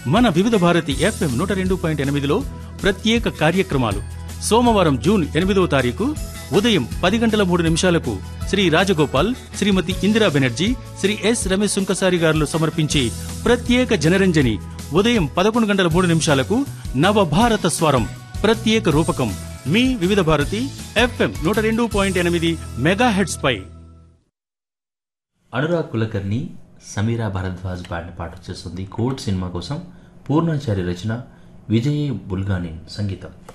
మన వివిధ భారతి ఎఫ్ఎం నూట రెండు పాయింట్ ఎనిమిదిలో ప్రత్యేక కార్యక్రమాలు సోమవారం జూన్ ఎనిమిదవ తారీఖు ఉదయం పది గంటల మూడు నిమిషాలకు శ్రీ రాజగోపాల్ శ్రీమతి ఇందిరా బెనర్జీ శ్రీ ఎస్ రమేష్ సుంకసారి గారులు సమర్పించి ప్రత్యేక జనరంజని ఉదయం పదకొండు గంటల మూడు నిమిషాలకు నవభారత స్వరం ప్రత్యేక రూపకం మీ వివిధ భారతి ఎఫ్ఎం నూట రెండు పాయింట్ ఎనిమిది మెగా హెడ్స్ పై అనురాగ్ కులకర్ణి సమీరా భరద్వాజ్ పాడిన పాట వచ్చేస్తుంది కోడ్ సినిమా కోసం పూర్ణాచారి రచన విజయ్ బుల్గానిన్ సంగీతం